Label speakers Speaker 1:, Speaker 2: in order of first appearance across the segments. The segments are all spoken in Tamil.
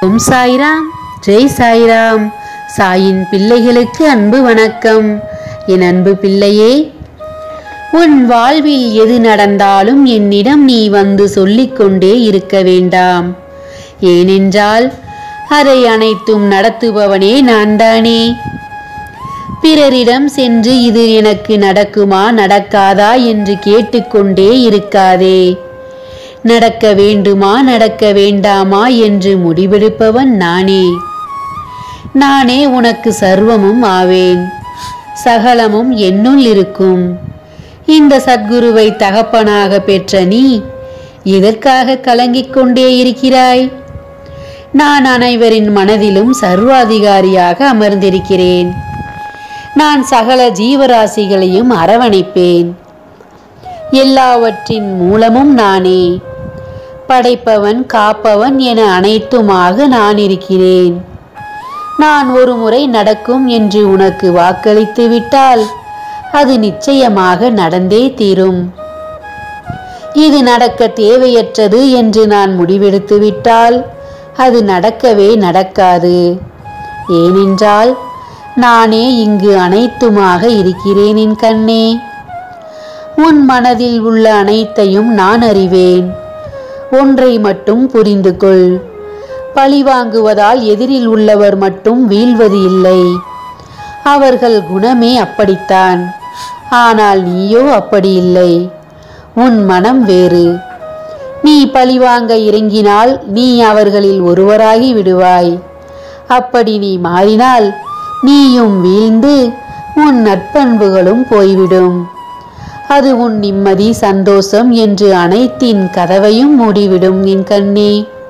Speaker 1: ஓம் சாய்ராம் ஜெய் சாய்ராம் சாயின் பிள்ளைகளுக்கு அன்பு வணக்கம் என் அன்பு பிள்ளையே உன் வாழ்வில் எது நடந்தாலும் என்னிடம் நீ வந்து சொல்லிக்கொண்டே இருக்க வேண்டாம் ஏனென்றால் அதை அனைத்தும் நடத்துபவனே நான் தானே பிறரிடம் சென்று இது எனக்கு நடக்குமா நடக்காதா என்று கேட்டுக்கொண்டே இருக்காதே நடக்க வேண்டுமா நடக்க வேண்டாமா என்று முடிவெடுப்பவன் நானே நானே உனக்கு சர்வமும் ஆவேன் சகலமும் என்னுள் இருக்கும் இந்த சத்குருவை தகப்பனாக பெற்ற நீ எதற்காக கலங்கிக் கொண்டே இருக்கிறாய் நான் அனைவரின் மனதிலும் சர்வாதிகாரியாக அமர்ந்திருக்கிறேன் நான் சகல ஜீவராசிகளையும் அரவணைப்பேன் எல்லாவற்றின் மூலமும் நானே படைப்பவன் காப்பவன் என அனைத்துமாக நான் இருக்கிறேன் நான் ஒரு முறை நடக்கும் என்று உனக்கு வாக்களித்து விட்டால் அது நிச்சயமாக நடந்தே தீரும் இது நடக்க தேவையற்றது என்று நான் முடிவெடுத்து விட்டால் அது நடக்கவே நடக்காது ஏனென்றால் நானே இங்கு அனைத்துமாக இருக்கிறேன் என் கண்ணே உன் மனதில் உள்ள அனைத்தையும் நான் அறிவேன் ஒன்றை மட்டும் புரிந்து கொள் பழிவாங்குவதால் எதிரில் உள்ளவர் மட்டும் வீழ்வது இல்லை அவர்கள் குணமே அப்படித்தான் ஆனால் நீயோ அப்படி இல்லை உன் மனம் வேறு நீ பழிவாங்க இறங்கினால் நீ அவர்களில் ஒருவராகி விடுவாய் அப்படி நீ மாறினால் நீயும் வீழ்ந்து உன் நற்பண்புகளும் போய்விடும் அது உன் நிம்மதி சந்தோஷம் என்று அனைத்தின் கதவையும் மூடிவிடும் என் கண்ணே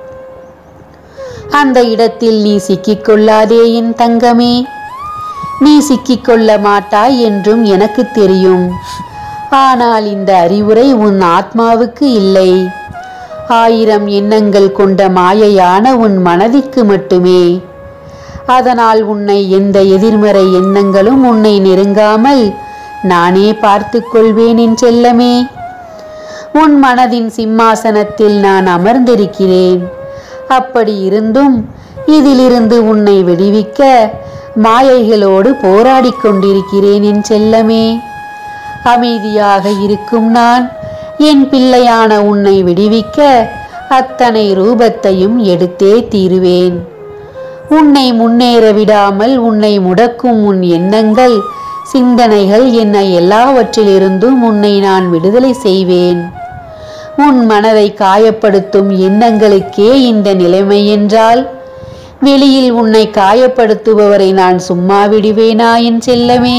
Speaker 1: அந்த இடத்தில் நீ சிக்கிக்கொள்ளாதே என் தங்கமே நீ சிக்கிக்கொள்ள மாட்டாய் என்றும் எனக்கு தெரியும் ஆனால் இந்த அறிவுரை உன் ஆத்மாவுக்கு இல்லை ஆயிரம் எண்ணங்கள் கொண்ட மாயையான உன் மனதிற்கு மட்டுமே அதனால் உன்னை எந்த எதிர்மறை எண்ணங்களும் உன்னை நெருங்காமல் நானே பார்த்து கொள்வேன் என் செல்லமே உன் மனதின் சிம்மாசனத்தில் நான் அமர்ந்திருக்கிறேன் அப்படி இருந்தும் இதிலிருந்து உன்னை விடுவிக்க மாயைகளோடு போராடிக் கொண்டிருக்கிறேன் என் செல்லமே அமைதியாக இருக்கும் நான் என் பிள்ளையான உன்னை விடுவிக்க அத்தனை ரூபத்தையும் எடுத்தே தீருவேன் உன்னை முன்னேற விடாமல் உன்னை முடக்கும் உன் எண்ணங்கள் சிந்தனைகள் என்ன எல்லாவற்றிலிருந்தும் உன்னை நான் விடுதலை செய்வேன் உன் மனதை காயப்படுத்தும் எண்ணங்களுக்கே இந்த நிலைமை என்றால் வெளியில் உன்னை காயப்படுத்துபவரை நான் சும்மா விடுவேனா என் செல்லமே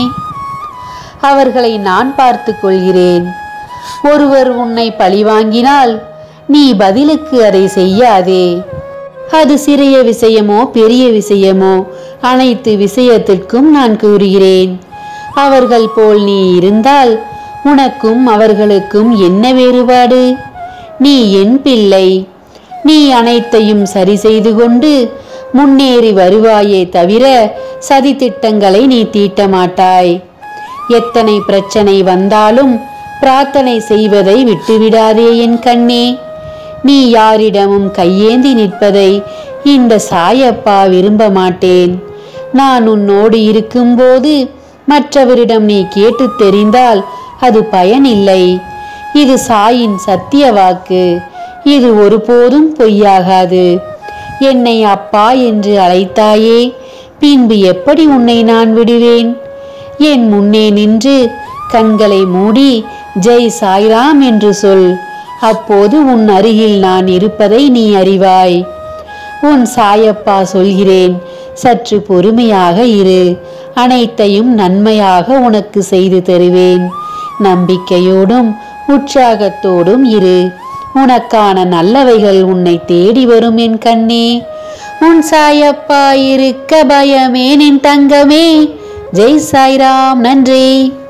Speaker 1: அவர்களை நான் பார்த்து கொள்கிறேன் ஒருவர் உன்னை பழிவாங்கினால் நீ பதிலுக்கு அதை செய்யாதே அது சிறிய விஷயமோ பெரிய விஷயமோ அனைத்து விஷயத்திற்கும் நான் கூறுகிறேன் அவர்கள் போல் நீ இருந்தால் உனக்கும் அவர்களுக்கும் என்ன வேறுபாடு நீ என் பிள்ளை நீ அனைத்தையும் சரி செய்து கொண்டு முன்னேறி வருவாயே தவிர சதி திட்டங்களை நீ தீட்ட மாட்டாய் எத்தனை பிரச்சனை வந்தாலும் பிரார்த்தனை செய்வதை விட்டுவிடாதே என் கண்ணே நீ யாரிடமும் கையேந்தி நிற்பதை இந்த சாயப்பா விரும்ப மாட்டேன் நான் உன்னோடு இருக்கும்போது மற்றவரிடம் நீ கேட்டு தெரிந்தால் அது பயனில்லை இது சாயின் சத்திய வாக்கு இது ஒருபோதும் பொய்யாகாது என்னை அப்பா என்று அழைத்தாயே பின்பு எப்படி உன்னை நான் விடுவேன் என் முன்னே நின்று கண்களை மூடி ஜெய் சாய்ராம் என்று சொல் அப்போது உன் அருகில் நான் இருப்பதை நீ அறிவாய் உன் சாயப்பா சொல்கிறேன் சற்று பொறுமையாக இரு அனைத்தையும் நன்மையாக உனக்கு செய்து தருவேன் நம்பிக்கையோடும் உற்சாகத்தோடும் இரு உனக்கான நல்லவைகள் உன்னை தேடி வரும் என் கண்ணே உன் சாயப்பா இருக்க பயமே நின் தங்கமே ஜெய் சாய்ராம் நன்றி